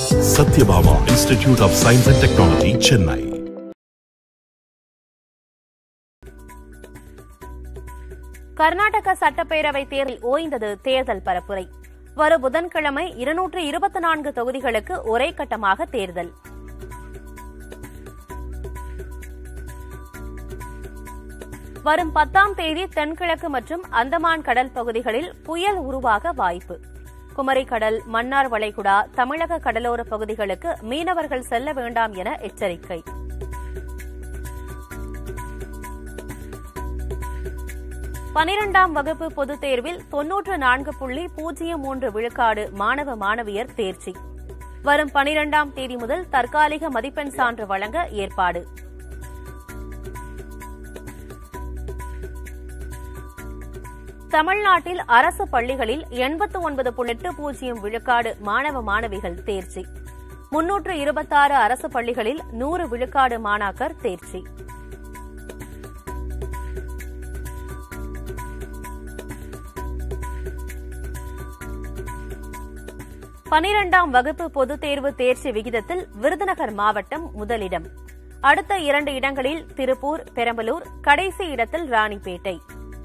Satyabhama institute of science and technology Chennai Karnataka சட்டப்பேரவை தேர்தல் ஓய்ந்தது தேர்தல் பரப்புரை வரும் புதன்கிழமை இருநூற்று இருபத்தி நான்கு தொகுதிகளுக்கு ஒரே கட்டமாக தேர்தல் வரும் பத்தாம் தேதி தென்கிழக்கு மற்றும் அந்தமான் கடல் பகுதிகளில் புயல் உருவாக வாய்ப்பு குமரிக்கடல் மன்னார் வளைகுடா தமிழக கடலோர பகுதிகளுக்கு மீனவர்கள் செல்ல வேண்டாம் என எச்சரிக்கை பனிரெண்டாம் வகுப்பு பொதுத் தேர்வில் தொன்னூற்று நான்கு புள்ளி பூஜ்ஜியம் மூன்று விழுக்காடு மாணவ மாணவியர் தேர்ச்சி வரும் பனிரெண்டாம் தேதி முதல் தற்காலிக மதிப்பெண் சான்று வழங்க ஏற்பாடு தமிழ்நாட்டில் அரசு பள்ளிகளில் எண்பத்து ஒன்பது புள்ளி எட்டு பூஜ்ஜியம் விழுக்காடு மாணவ மாணவிகள் தேர்ச்சி முன்னூற்று இருபத்தாறு அரசு பள்ளிகளில் நூறு விழுக்காடு மாணாக்கர் தேர்ச்சி பனிரெண்டாம் வகுப்பு பொதுத் தேர்வு தேர்ச்சி விகிதத்தில் விருதுநகர் மாவட்டம் முதலிடம் அடுத்த இரண்டு இடங்களில் திருப்பூர் பெரம்பலூர் கடைசி இடத்தில் ராணிப்பேட்டை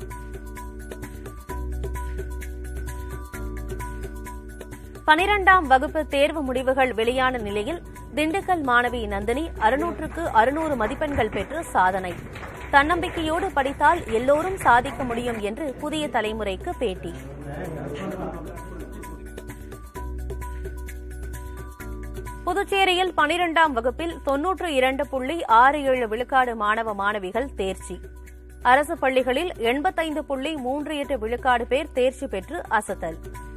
பனிரெண்டாம் வகுப்பு தேர்வு முடிவுகள் வெளியான நிலையில் திண்டுக்கல் மாணவி நந்தினி அறுநூற்றுக்கு அறுநூறு மதிப்பெண்கள் பெற்று சாதனை தன்னம்பிக்கையோடு படித்தால் எல்லோரும் சாதிக்க முடியும் என்று புதிய தலைமுறைக்கு பேட்டி புதுச்சேரியில் பனிரெண்டாம் வகுப்பில் தொன்னூற்று இரண்டு புள்ளி ஆறு ஏழு விழுக்காடு மாணவ மாணவிகள் தேர்ச்சி அரசு பள்ளிகளில் எண்பத்தைந்து புள்ளி மூன்று எட்டு விழுக்காடு பேர் தேர்ச்சி பெற்று அசத்தல்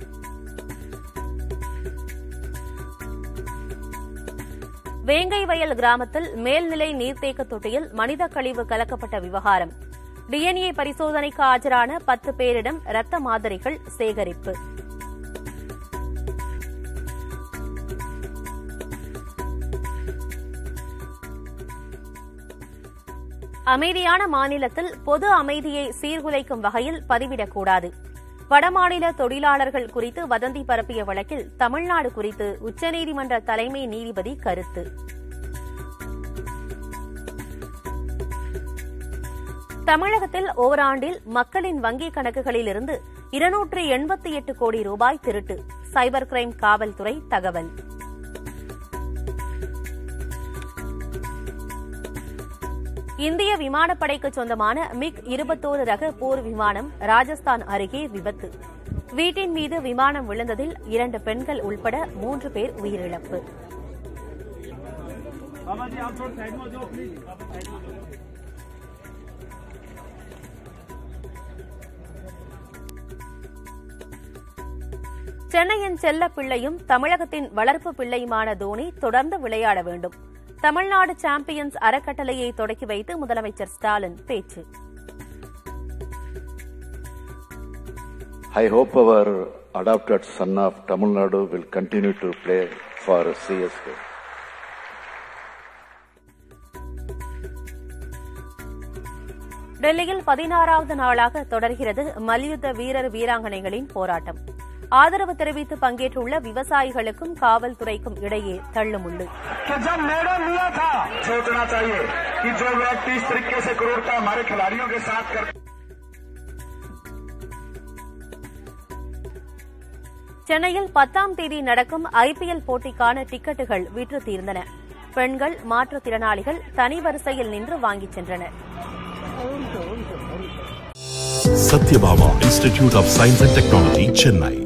வேங்கை வயல் கிராமத்தில் மேல்நிலை நீர்த்தேக்க தொட்டியில் மனித கழிவு கலக்கப்பட்ட விவகாரம் டிஎன்ஏ பரிசோதனைக்கு ஆஜரான பத்து பேரிடம் இரத்த மாதிரிகள் சேகரிப்பு அமைதியான மாநிலத்தில் பொது அமைதியை சீர்குலைக்கும் வகையில் பதிவிடக்கூடாது வடமாநில தொழிலாளர்கள் குறித்து வதந்தி பரப்பிய வழக்கில் தமிழ்நாடு குறித்து உச்சநீதிமன்ற தலைமை நீதிபதி கருத்து தமிழகத்தில் ஓராண்டில் மக்களின் வங்கிக் கணக்குகளிலிருந்து இருநூற்று எண்பத்தி எட்டு கோடி ரூபாய் திருட்டு சைபர் கிரைம் காவல்துறை தகவல் இந்திய விமானப்படைக்கு சொந்தமான மிக் இருபத்தோரு ரக போர் விமானம் ராஜஸ்தான் அருகே விபத்து வீட்டின் மீது விமானம் விழுந்ததில் இரண்டு பெண்கள் உள்பட மூன்று பேர் உயிரிழப்பு சென்னையின் செல்ல பிள்ளையும் தமிழகத்தின் வளர்ப்பு பிள்ளையுமான தோனி தொடர்ந்து விளையாட வேண்டும் தமிழ்நாடு சாம்பியன்ஸ் அறக்கட்டளையை தொடக்கி வைத்து முதலமைச்சர் ஸ்டாலின் பேச்சு I hope our adopted son of Tamil Nadu will continue to play for CSK. டெல்லியில் பதினாறாவது நாளாக தொடர்கிறது மல்யுத்த வீரர் வீராங்கனைகளின் போராட்டம் ஆதரவு தெரிவித்து பங்கேற்றுள்ள விவசாயிகளுக்கும் காவல்துறைக்கும் இடையே தள்ளுமுள்ளு कि जब मेडल लिया था सोचना चाहिए कि जो व्यक्ति इस तरीके से क्रूरता हमारे खिलाड़ियों के साथ कर சென்னையில் பத்தாம் தேதி நடக்கும் ஐபிஎல் போட்டிக்கான டிக்கெட்டுகள் விற்று தீர்ந்தன பெண்கள் மாற்றுத்திறனாளிகள் தனி வரிசையில் நின்று வாங்கிச் சென்றனர் Sathyabama institute of science and technology Chennai